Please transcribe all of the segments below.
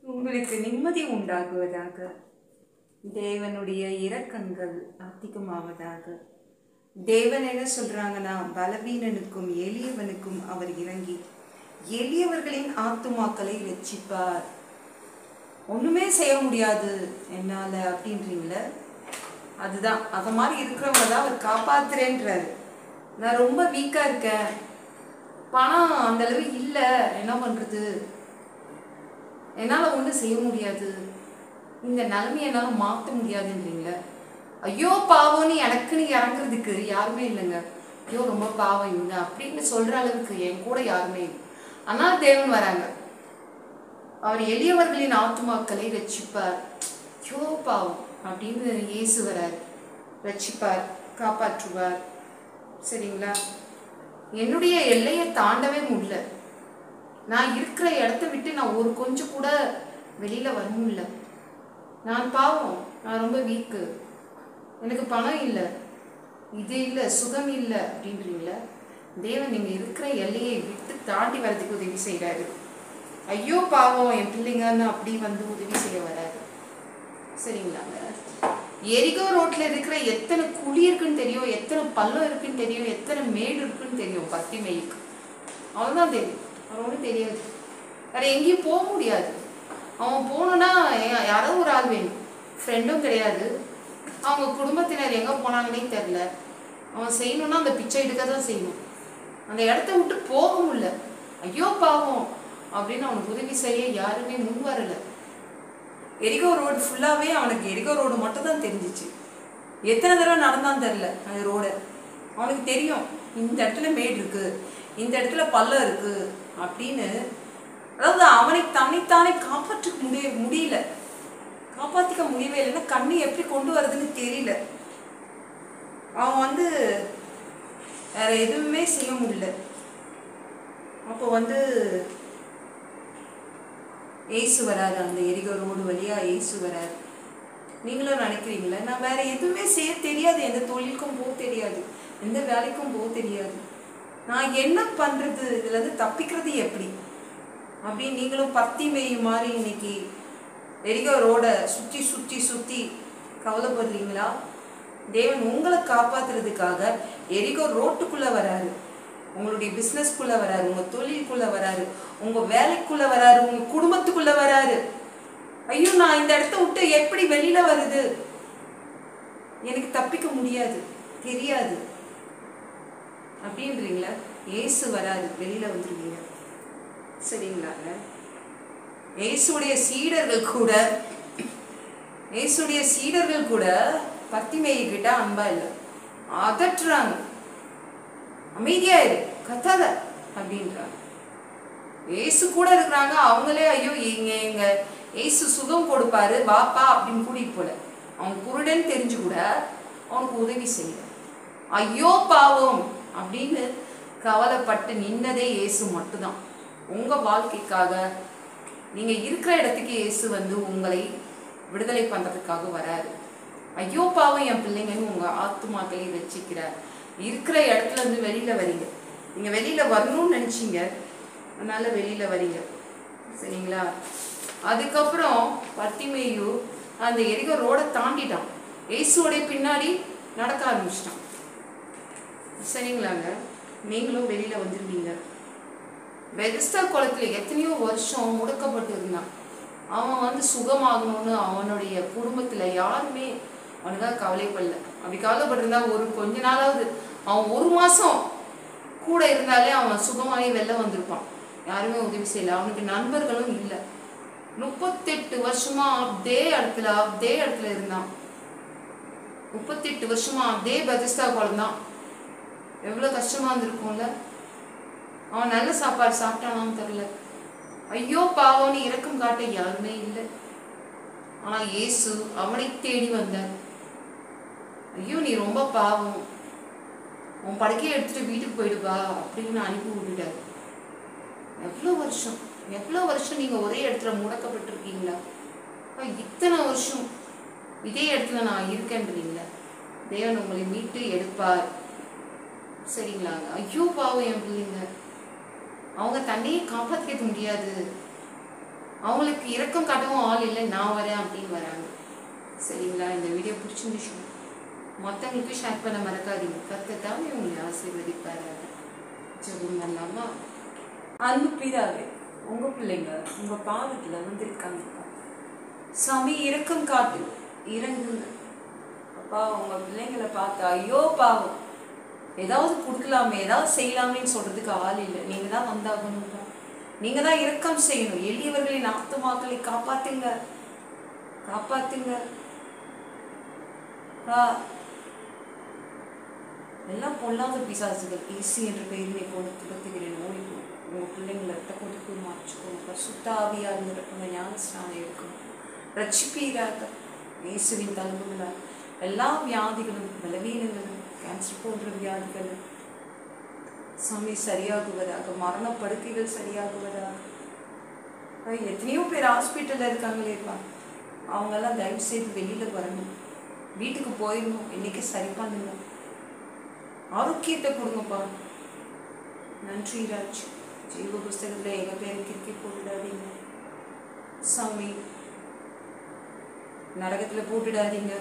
உங்களுக்கு நிம்மதி உண்டாகுவதாக தேவனுடைய இரக்கங்கள் அதிகமாவதாக தேவன் என்ன சொல்றாங்கன்னா பலவீனனுக்கும் எளியவனுக்கும் அவர் இறங்கி எளியவர்களின் ஆத்துமாக்களை ரட்சிப்பார் ஒண்ணுமே செய்ய முடியாது என்னால அப்படின்றீங்கள அதுதான் அத மாதிரி இருக்கிறவங்க தான் அவர் காப்பாத்துறேன்றாரு நான் ரொம்ப வீக்கா இருக்கேன் பணம் அந்த அளவு இல்லை என்ன பண்றது என்னால் ஒன்றும் செய்ய முடியாது இந்த நிலைமையை என்னால் மாற்ற முடியாதுன்றீங்களே ஐயோ பாவம்னு எனக்குன்னு இறங்குறதுக்கு யாருமே இல்லைங்க ஐயோ ரொம்ப பாவம் இவங்க அப்படின்னு சொல்கிற அளவுக்கு என் கூட யாருமே இல்லை ஆனால் தேவன் வராங்க அவர் எளியவர்களின் ஆத்துமாக்களை ரட்சிப்பார் ஐயோ பாவம் அப்படின்னு இயேசு வரார் ரட்சிப்பார் காப்பாற்றுவார் சரிங்களா என்னுடைய எல்லையை தாண்டவே முடியல நான் இருக்கிற இடத்த விட்டு நான் ஒரு கொஞ்சம் கூட வெளியில வர முடியல நான் பாவம் நான் ரொம்ப வீக்கு எனக்கு பணம் இல்லை இது இல்லை சுகம் இல்லை அப்படின்றீங்கள தேவன் நீங்க இருக்கிற எல்லையை விட்டு தாண்டி வர்றதுக்கு உதவி செய்கிறாரு ஐயோ பாவம் என் பிள்ளைங்கன்னு அப்படி வந்து உதவி செய்ய வராரு சரிங்களாங்க எரிகோ ரோட்ல இருக்கிற எத்தனை குழி இருக்குன்னு தெரியும் எத்தனை பள்ளம் இருக்குன்னு தெரியும் எத்தனை மேடு இருக்குன்னு தெரியும் பத்தி மேய்க்கு அவ்வளோதான் தெரியும் அவன் ஒன்றும் தெரியாது வேற எங்கேயும் போக முடியாது அவன் போகணுன்னா யா- யாரோ ஒரு ஆள் வேணும் ஃப்ரெண்டும் கிடையாது அவங்க குடும்பத்தினர் எங்கே போனாங்கன்னே தெரில அவன் செய்யணும்னா அந்த பிச்சை எடுக்க தான் செய்யணும் அந்த இடத்த விட்டு போக முடியல ஐயோ பாவம் அப்படின்னு அவனுக்கு உதவி செய்ய யாருமே முன் வரல எரிகோ ரோடு ஃபுல்லாகவே அவனுக்கு எரிகோ ரோடு மட்டும் தான் தெரிஞ்சிச்சு எத்தனை தடவை நடந்தான்னு தெரில அந்த ரோடு அவனுக்கு தெரியும் இந்த இடத்துல மேடு இருக்கு இந்த இடத்துல பள்ளம் இருக்கு அப்படின்னு அதாவது அவனை தன்னைத்தானே காப்பாற்ற முடிய முடியல காப்பாற்றிக்க முடியவே இல்லைன்னா கண்ணு எப்படி கொண்டு வர்றதுன்னு தெரியல அவன் வந்து வேற எதுவுமே செய்ய முடியல அப்போ வந்து ஏசு வராரு அந்த எரிகோ ரோடு வழியா ஏசு வராரு நீங்களும் நினைக்கிறீங்களா நான் வேற எதுவுமே செய்ய தெரியாது எந்த தொழிலுக்கும் போக தெரியாது எந்த வேலைக்கும் போக தெரியாது நான் என்ன பண்றது இதுல இருந்து தப்பிக்கிறது எப்படி அப்படின்னு நீங்களும் பத்தி மேய் மாதிரி இன்னைக்கு எரிகோ ரோட சுத்தி சுத்தி சுத்தி கவலைப்படுறீங்களா தேவன் உங்களை காப்பாத்துறதுக்காக எரிகோ ரோட்டுக்குள்ள வராரு உங்களுடைய பிசினஸ்க்குள்ள வராரு உங்க தொழிலுக்குள்ள வராரு உங்க வேலைக்குள்ள வராரு உங்க குடும்பத்துக்குள்ள வராரு ஐயோ நான் இந்த இடத்த விட்டு எப்படி வெளியில வருது எனக்கு தப்பிக்க முடியாது தெரியாது அப்படின்றீங்களா ஏசு வராது வெளியில வந்துருவீங்க சரிங்களாங்க இயேசுடைய சீடர்கள் கூட இயேசுடைய சீடர்கள் கூட பத்திமேயை கிட்ட அன்பா இல்லை அதட்டுறாங்க அமைதியா இரு கத்தாத அப்படின்றாங்க ஏசு கூட இருக்கிறாங்க அவங்களே ஐயோ இங்க எங்க ஏசு சுகம் கொடுப்பாரு வாப்பா அப்படின்னு கூட்டிட்டு போல அவன் குருடன் தெரிஞ்சு கூட அவனுக்கு உதவி செய்யல ஐயோ பாவம் அப்படின்னு கவலைப்பட்டு நின்னதே இயேசு மட்டும்தான் உங்க வாழ்க்கைக்காக நீங்க இருக்கிற இடத்துக்கு இயேசு வந்து உங்களை விடுதலை பண்றதுக்காக வராரு ஐயோ பாவம் என் பிள்ளைங்கன்னு உங்க ஆத்துமாக்களை ரசிக்கிறார் இருக்கிற இடத்துல இருந்து வெளியில வரீங்க நீங்க வெளியில வரணும்னு நினைச்சீங்க அதனால வெளியில வரீங்க சரிங்களா அதுக்கப்புறம் பத்திமேயு அந்த எரிக ரோடை தாண்டிட்டான் இயேசுவோடைய பின்னாடி நடக்க ஆரம்பிச்சிட்டான் சரிங்களாங்க நீங்களும் வெளியில வந்துருவீங்க பெதஸ்தா குளத்துல எத்தனையோ வருஷம் முடக்கப்பட்டு இருந்தான் அவன் வந்து சுகமாகணும்னு அவனுடைய குடும்பத்துல யாருமே அவனுக்காக கவலைப்படல அப்படி கவலைப்பட்டிருந்தா ஒரு கொஞ்ச நாளாவது அவன் ஒரு மாசம் கூட இருந்தாலே அவன் சுகமாகி வெளில வந்திருப்பான் யாருமே உதவி செய்யல அவனுக்கு நண்பர்களும் இல்லை முப்பத்தெட்டு வருஷமா அதே இடத்துல அதே இடத்துல இருந்தான் முப்பத்தெட்டு வருஷமா அதே பெதஸ்தா குளம் தான் எவ்வளோ கஷ்டமா இருந்திருக்கும்ல அவன் நல்ல சாப்பாடு சாப்பிட்டானான்னு தெரியல ஐயோ பாவம்னு இரக்கம் காட்ட யாருமே இல்லை ஆனா இயேசு அவனை தேடி வந்தார் ஐயோ நீ ரொம்ப பாவம் உன் படுக்கையை எடுத்துட்டு வீட்டுக்கு போயிடுவா அப்படின்னு அனுப்பி விட்டுட்டார் எவ்வளோ வருஷம் எவ்வளோ வருஷம் நீங்க ஒரே இடத்துல முடக்கப்பட்டிருக்கீங்களா அப்ப இத்தனை வருஷம் இதே இடத்துல நான் இருக்கேன்றீங்களா தேவன் உங்களை மீட்டு எடுப்பார் சரிங்களாங்க ஐயோ பாவம் என் பிள்ளைங்க அவங்க தன்னையே காப்பாற்றிக்க முடியாது அவங்களுக்கு இரக்கம் காட்டவும் ஆள் இல்லை நான் வரேன் அப்படின்னு வராங்க சரிங்களா இந்த வீடியோ பிடிச்சிருந்துச்சு மற்றவங்களுக்கு ஷேர் பண்ண மறக்காதீங்க கத்தத்தாவே உங்களை ஆசீர்வதிப்பாரு ஜெபம் பண்ணலாமா அன்பு பிதாவே உங்க பிள்ளைங்க உங்க பாவத்துல வந்திருக்காங்க சாமி இரக்கம் காட்டு இறங்குங்க அப்பா உங்க பிள்ளைங்களை பார்த்து ஐயோ பாவம் ஏதாவது கொடுக்கலாமே ஏதாவது செய்யலாமேன்னு சொல்றதுக்கு ஆள் இல்லை நீங்க தான் வந்தாகணும்ப்பா நீங்க தான் இரக்கம் செய்யணும் எளியவர்களின் ஆத்துமாக்களை காப்பாத்துங்க காப்பாத்துங்க ஆ எல்லாம் பொல்லாத பிசாசுகள் ஈசி என்ற பெயரினை கொண்டு துரத்துகிறேன் ஓடிப்போ உங்க பிள்ளைங்களை ரத்த கொடுத்து மாற்றிக்கோங்க சுத்தாவியா இருந்திருப்பங்க ஞான ஸ்நானம் எடுக்கணும் ரட்சிப்பீராக இயேசுவின் தழும்புகளால் எல்லா வியாதிகளும் பலவீனங்களும் கேன்சர் போன்ற வியாதிகளும் சாமி சரியாகுவதாக மரண படுக்கைகள் சரியாகுவதாக ஐய், எத்தனையோ பேர் ஹாஸ்பிட்டல்ல இருக்காங்களேப்பா அவங்கெல்லாம் தயவு செய்து வெளியில வரணும் வீட்டுக்கு போயிடணும் இன்னைக்கு சரி பண்ணுங்க ஆரோக்கியத்தை கொடுங்கப்பா நன்றி ராஜ் ஜீவ புஸ்தகத்தில் எங்க பேர் கிறுக்கி போட்டுடாதீங்க சாமி நரகத்துல போட்டுடாதீங்க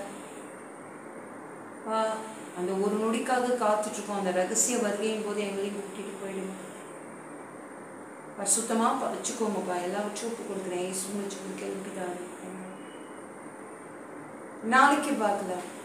ஆ, அந்த ஒரு நொடிக்காக காத்துட்டு இருக்கோம் அந்த ரகசிய வருகையின் போது எங்களையும் கூட்டிட்டு போயிடுங்க பரிசுத்தமா பறிச்சுக்கோங்கப்பா எல்லாவற்றையும் ஒப்பு கொடுக்குறேன் இயேசு கேள்விக்குதான் நாளைக்கு பார்க்கலாம்